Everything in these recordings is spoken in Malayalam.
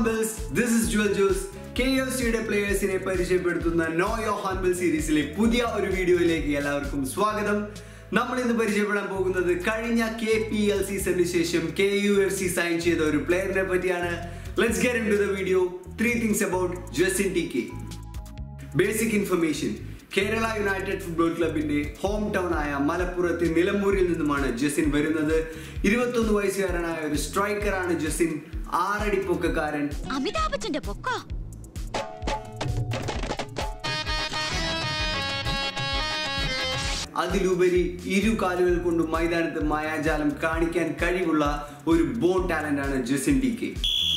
ഹാൻബിൾസ് this is Juvel Jose K F സിയുടെ പ്ലേയേഴ്സിനെ പരിചയപ്പെടുത്തുന്ന നോ യോ ഹാൻബിൾ സീരീസിലെ പുതിയ ഒരു വീഡിയോയിലേക്ക് എല്ലാവർക്കും സ്വാഗതം നമ്മൾ ഇന്ന് പരിചയപ്പെടാൻ പോകുന്നത് കഴിഞ്ഞ കെ പി എൽ സീസണിന് ശേഷം K U F C sign ചെയ്ത ഒരു പ്ലെയറിനെ പറ്റിയാണ് let's get into the video three things about Justin T K basic information Kerala United football ക്ലബിന്റെ ഹോം ടൗൺ ആയ മലപ്പുറത്തെ നിലമ്പൂരിൽ നിന്നുമാണ് ജസിൻ വരുന്നത് ഇരുപത്തൊന്ന് വയസ്സുകാരനായ ഒരു സ്ട്രൈക്കറാണ് ജസിൻ ആറടി പൊക്കക്കാരൻ അമിതാഭ് ബച്ചന്റെ പൊക്കോ അതിലുപരി ഇരു കാലുകൾ കൊണ്ട് മൈതാനത്ത് മായാജാലം കാണിക്കാൻ കഴിവുള്ള ഒരു ബോൺ ടാലന്റ് ആണ് Justin T K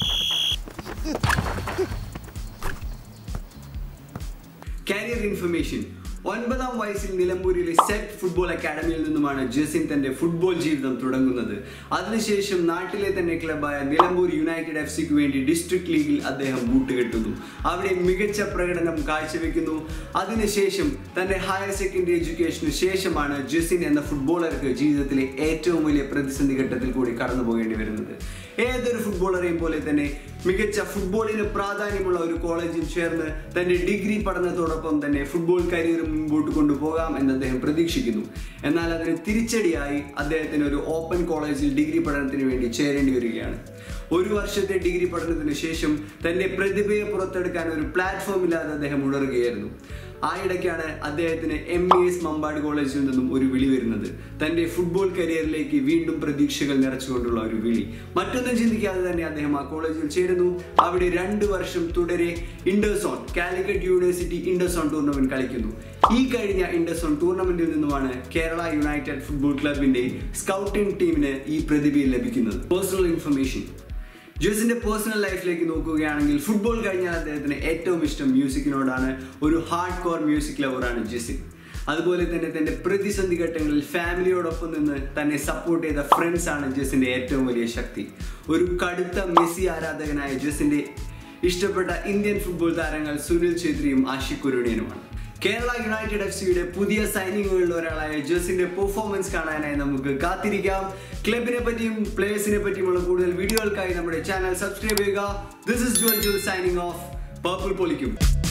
career information ഒൻപതാം വയസ്സിൽ നിലമ്പൂരിലെ സെറ്റ് ഫുട്ബോൾ അക്കാഡമിയിൽ നിന്നുമാണ് ജസിൻ തന്റെ ഫുട്ബോൾ ജീവിതം തുടങ്ങുന്നത് അതിനുശേഷം നാട്ടിലെ തന്നെ ക്ലബായ നിലമ്പൂർ യുണൈറ്റഡ് എഫ് സിക്ക് വേണ്ടി ഡിസ്ട്രിക്ട് ലീഗിൽ അദ്ദേഹം ബൂട്ടുകെട്ടുന്നു അവിടെ മികച്ച പ്രകടനം കാഴ്ചവെക്കുന്നു അതിനുശേഷം തന്റെ ഹയർ സെക്കൻഡറി എഡ്യൂക്കേഷന് ശേഷമാണ് ജസിൻ എന്ന ഫുട്ബോളർക്ക് ജീവിതത്തിലെ ഏറ്റവും വലിയ പ്രതിസന്ധി ഘട്ടത്തിൽ കൂടി കടന്നു പോകേണ്ടി വരുന്നത് ഏതൊരു ഫുട്ബോളറെയും പോലെ തന്നെ മികച്ച ഫുട്ബോളിന് പ്രാധാന്യമുള്ള ഒരു കോളേജിൽ ചേർന്ന് തന്റെ ഡിഗ്രി പഠനത്തോടൊപ്പം തന്നെ ഫുട്ബോൾ കരിയർ മുൻപോട്ട് കൊണ്ടുപോകാം എന്ന് അദ്ദേഹം പ്രതീക്ഷിക്കുന്നു എന്നാൽ അതിന് തിരിച്ചടിയായി അദ്ദേഹത്തിന് ഒരു ഓപ്പൺ കോളേജിൽ ഡിഗ്രി പഠനത്തിന് വേണ്ടി ചേരേണ്ടി വരികയാണ് ഒരു വർഷത്തെ ഡിഗ്രി പഠനത്തിന് ശേഷം തന്റെ പ്രതിഭയെ പുറത്തെടുക്കാൻ ഒരു പ്ലാറ്റ്ഫോം ഇല്ലാതെ അദ്ദേഹം ഉണരുകയായിരുന്നു ആ ഇടയ്ക്കാണ് അദ്ദേഹത്തിന് എം ഇ എസ് മമ്പാട് കോളേജിൽ നിന്നും ഒരു വിളി വരുന്നത് തന്റെ ഫുട്ബോൾ കരിയറിലേക്ക് വീണ്ടും പ്രതീക്ഷകൾ നിറച്ചുകൊണ്ടുള്ള ഒരു വിളി മറ്റൊന്നും ചിന്തിക്കാതെ തന്നെ അദ്ദേഹം ആ കോളേജിൽ ചേരുന്നു അവിടെ രണ്ട് വർഷം തുടരെ interzone Calicut university interzone tournament കളിക്കുന്നു ഈ കഴിഞ്ഞ ഇൻഡർസോൺ ടൂർണമെന്റിൽ നിന്നുമാണ് കേരള യുണൈറ്റഡ് ഫുട്ബോൾ ക്ലബിന്റെ സ്കൗട്ടിംഗ് ടീമിന് ഈ പ്രതിഭയിൽ ലഭിക്കുന്നത് പേഴ്സണൽ ഇൻഫർമേഷൻ ജോസിന്റെ പേഴ്സണൽ ലൈഫിലേക്ക് നോക്കുകയാണെങ്കിൽ ഫുട്ബോൾ കഴിഞ്ഞാൽ അദ്ദേഹത്തിന് ഏറ്റവും ഇഷ്ടം മ്യൂസിക്കിനോടാണ് ഒരു ഹാർഡ് കോർ മ്യൂസിക് ലവറാണ് ജെസിൻ അതുപോലെ തന്നെ തന്റെ പ്രതിസന്ധി ഘട്ടങ്ങളിൽ ഫാമിലിയോടൊപ്പം നിന്ന് തന്നെ സപ്പോർട്ട് ചെയ്ത ഫ്രണ്ട്സ് ആണ് ജെസിന്റെ ഏറ്റവും വലിയ ശക്തി ഒരു കടുത്ത മെസ്സി ആരാധകനായ ജെസിന്റെ ഇഷ്ടപ്പെട്ട ഇന്ത്യൻ ഫുട്ബോൾ താരങ്ങൾ സുനിൽ ഛേത്രിയും ആഷിഖ് കുരുണിയനുമാണ് കേരള യുണൈറ്റഡ് എഫ് സിയുടെ പുതിയ സൈനിങ്ങുകളിൽ ഒരാളായ ജസിന്റെ പെർഫോമൻസ് കാണാനായി നമുക്ക് കാത്തിരിക്കാം ക്ലബിനെ പറ്റിയും പ്ലേയേഴ്സിനെ പറ്റിയുമുള്ള കൂടുതൽ വീഡിയോകൾക്കായി നമ്മുടെ ചാനൽ സബ്സ്ക്രൈബ് ചെയ്യുക this is Jewel Jewel signing off purple പൊളിക്കും